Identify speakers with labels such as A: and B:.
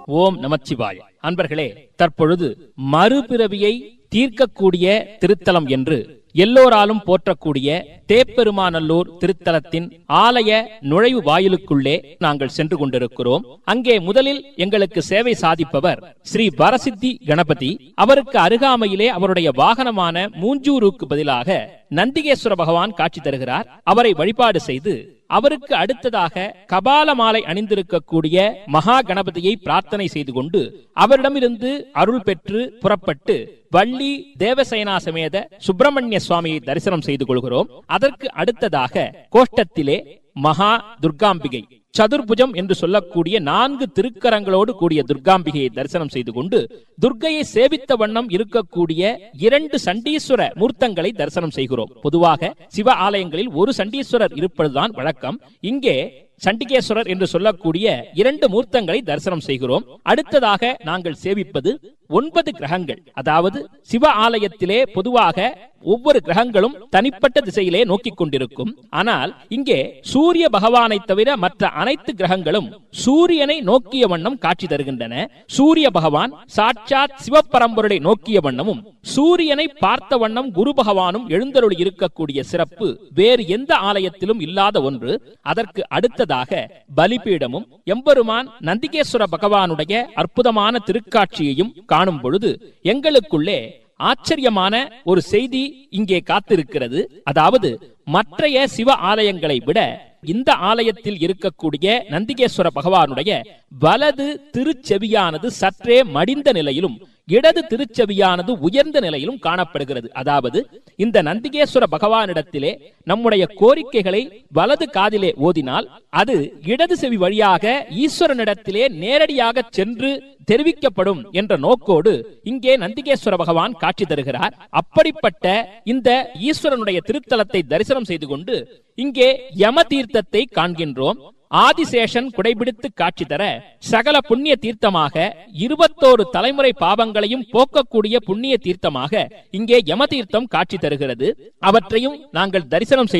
A: ஓம் நமச்சிவாய அன்பர்களே தற்பொழுது மறுபிறவியை தீர்க்கக்கூடிய திருத்தலம் என்று எல்லோராலும் போற்றக்கூடிய தேப்பெருமாநல்லூர் திருத்தலத்தின் ஆலய நுழைவு வாயிலுக்குள்ளே நாங்கள் சென்று கொண்டிருக்கிறோம் அங்கே முதலில் எங்களுக்கு சேவை சாதிப்பவர் ஸ்ரீ வரசித்தி கணபதி அவருக்கு அருகாமையிலே அவருடைய வாகனமான மூஞ்சூருக்கு பதிலாக நந்திகேஸ்வர பகவான் காட்சி தருகிறார் அவரை வழிபாடு செய்து அவருக்கு அடுத்ததாக கபால மாலை அணிந்திருக்கக்கூடிய மகா கணபதியை பிரார்த்தனை செய்து கொண்டு அவரிடமிருந்து அருள் பெற்று புறப்பட்டு வள்ளி தேவசேனா சமேத சுப்பிரமணிய சுவாமியை தரிசனம் செய்து கொள்கிறோம் அதற்கு அடுத்ததாக கோஷ்டத்திலே மகா துர்காம்பிகை சதுர்புஜம் என்று சொல்லக்கூடிய நான்கு திருக்கரங்களோடு கூடிய துர்காம்பிகையை தரிசனம் செய்து கொண்டு துர்க்கையை சேவித்த வண்ணம் இருக்கக்கூடிய இரண்டு சண்டீஸ்வர மூர்த்தங்களை தரிசனம் செய்கிறோம் பொதுவாக சிவ ஆலயங்களில் ஒரு சண்டீஸ்வரர் இருப்பதுதான் வழக்கம் இங்கே சண்டிகேஸ்வரர் என்று சொல்லக்கூடிய இரண்டு மூர்த்தங்களை தரிசனம் செய்கிறோம் அடுத்ததாக நாங்கள் சேவிப்பது ஒன்பது கிரகங்கள் அதாவது சிவ ஆலயத்திலே பொதுவாக ஒவ்வொரு கிரகங்களும் தனிப்பட்ட திசையிலே நோக்கிக் கொண்டிருக்கும் ஆனால் இங்கே சூரிய பகவானை தவிர மற்ற அனைத்து கிரகங்களும் சூரியனை நோக்கிய வண்ணம் காட்சி தருகின்றன சூரிய பகவான் சாட்சாத் சிவபரம்பொருளை நோக்கிய வண்ணமும் சூரியனை பார்த்த வண்ணம் குரு பகவானும் எழுந்தருளி இருக்கக்கூடிய சிறப்பு வேறு எந்த ஆலயத்திலும் இல்லாத ஒன்று அதற்கு அடுத்ததாக பலிபீடமும் எம்பெருமான் நந்திகேஸ்வர பகவானுடைய அற்புதமான திருக்காட்சியையும் காணும் பொழுது எங்களுக்குள்ளே ஆச்சரியமான ஒரு செய்தி இங்கே காத்திருக்கிறது அதாவது மற்றைய சிவ ஆலயங்களை விட இந்த ஆலயத்தில் இருக்கக்கூடிய நந்திகேஸ்வர பகவானுடைய வலது திருச்செவியானது சற்றே மடிந்த நிலையிலும் இடது திருச்செவியானது உயர்ந்த நிலையிலும் காணப்படுகிறது அதாவது இந்த நந்திகேஸ்வர பகவானிடத்திலே நம்முடைய கோரிக்கைகளை வலது காதிலே ஓதினால் அது இடது செவி வழியாக ஈஸ்வரனிடத்திலே நேரடியாக சென்று தெரிவிக்கப்படும் என்ற நோக்கோடு இங்கே நந்திகேஸ்வர பகவான் காட்சி தருகிறார் அப்படிப்பட்ட இந்த ஈஸ்வரனுடைய திருத்தலத்தை தரிசனம் செய்து கொண்டு இங்கே யம தீர்த்தத்தை காண்கின்றோம் ஆதிசேஷன் குடைபிடித்து காட்சி தர சகல புண்ணிய தீர்த்தமாக இருபத்தோரு தலைமுறை பாவங்களையும் போக்கக்கூடிய புண்ணிய தீர்த்தமாக இங்கே யம தீர்த்தம் காட்சி தருகிறது அவற்றையும் நாங்கள் தரிசனம் செய்து